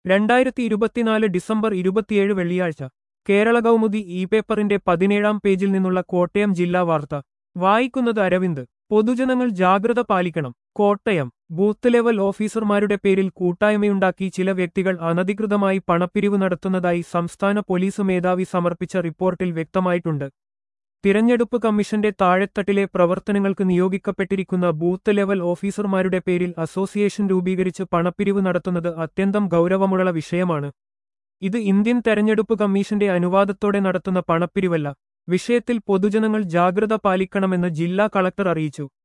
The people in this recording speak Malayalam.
രണ്ടായിരത്തി ഇരുപത്തിനാല് ഡിസംബർ ഇരുപത്തിയേഴ് വെള്ളിയാഴ്ച കേരള കൗമുദി ഇ പേപ്പറിന്റെ പതിനേഴാം പേജിൽ നിന്നുള്ള കോട്ടയം ജില്ലാ വാർത്ത വായിക്കുന്നത് അരവിന്ദ് പൊതുജനങ്ങൾ ജാഗ്രത പാലിക്കണം കോട്ടയം ബൂത്ത് ലെവൽ ഓഫീസർമാരുടെ പേരിൽ കൂട്ടായ്മയുണ്ടാക്കി ചില വ്യക്തികൾ അനധികൃതമായി പണപ്പിരിവ് നടത്തുന്നതായി സംസ്ഥാന പോലീസ് മേധാവി സമർപ്പിച്ച റിപ്പോർട്ടിൽ വ്യക്തമായിട്ടുണ്ട് തിരഞ്ഞെടുപ്പ് കമ്മീഷന്റെ താഴെത്തട്ടിലെ പ്രവർത്തനങ്ങൾക്ക് നിയോഗിക്കപ്പെട്ടിരിക്കുന്ന ബൂത്ത് ലെവൽ ഓഫീസർമാരുടെ പേരിൽ അസോസിയേഷൻ രൂപീകരിച്ച് പണപ്പിരിവ് നടത്തുന്നത് അത്യന്തം ഗൗരവമുള്ള വിഷയമാണ് ഇത് ഇന്ത്യൻ തെരഞ്ഞെടുപ്പ് കമ്മീഷന്റെ അനുവാദത്തോടെ നടത്തുന്ന പണപ്പിരിവല്ല വിഷയത്തിൽ പൊതുജനങ്ങൾ ജാഗ്രത പാലിക്കണമെന്ന് ജില്ലാ കളക്ടർ അറിയിച്ചു